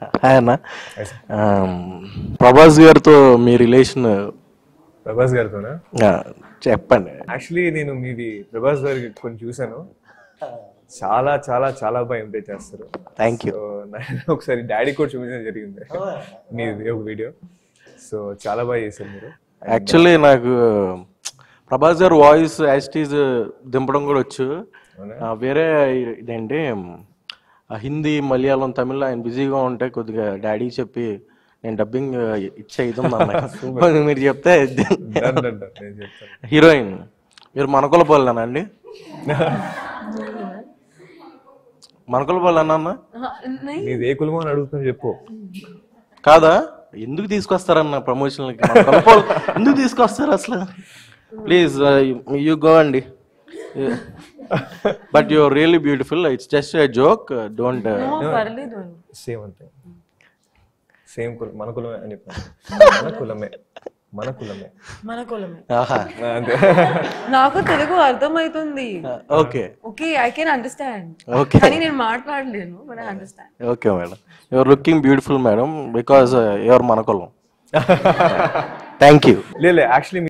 Hi అన్న ఆమ్, ప్రభాస్ గారితో మీ relation Prabhas గారితోనా చెప్పండి యాక్చువల్లీ నేను మీది ప్రభాస్ గారికి కొన్ని చూశాను చాలా చాలా చాలా బాగా ఇంప్రెస్ చేస్తారు థ్యాంక్ యూ సో నేను ఒకసారి డాడీ కూడా చూపించడం జరిగింది మీది ఒక వీడియో సో చాలా బాగా చేశారు మీరు యాక్చువల్లీ నాకు ప్రభాస్ గారు వాయిస్ యాస్టీజ్ దింపడం కూడా వచ్చు అవునా? ఆ, వేరే ఇదేంటి ఆ, హిందీ మలయాళం తమిళ ఆయన బిజీగా ఉంటే కొద్దిగా డాడీ చెప్పి నేను డబ్బింగ్ ఇచ్చే ఇది ఉంది అన్న. మీరు చెప్తే Done, done, done. నేను చెప్తాను హీరోయిన్ మీరు మనకొలపల్లేనా అండి మనకొలపల్లి అన్న మీది ఏ కులమో అని అడుగుతున్నా చెప్పు కాదా ఎందుకు తీసుకొస్తారన్న ప్రమోషన్లకి మనకొలపల్లి ఎందుకు తీసుకొస్తారు అసలు ప్లీజ్ యూ గో అండి but you really beautiful it's just a joke don't పర్లేదు అండి సేమ్ అంతే సేమ్ కులం మన కులమే అని చెప్పాను మన కులమే మన కులమే మన కులమే అంతే నాకు తెలుగు అర్థమవుతుంది okay okay I can understand okay కానీ నేను మాట్లాడలేను but I understand okay madam your looking beautiful madam because your మనకొలం థ్యాంక్ యూ లేదు యాక్చువల్లీ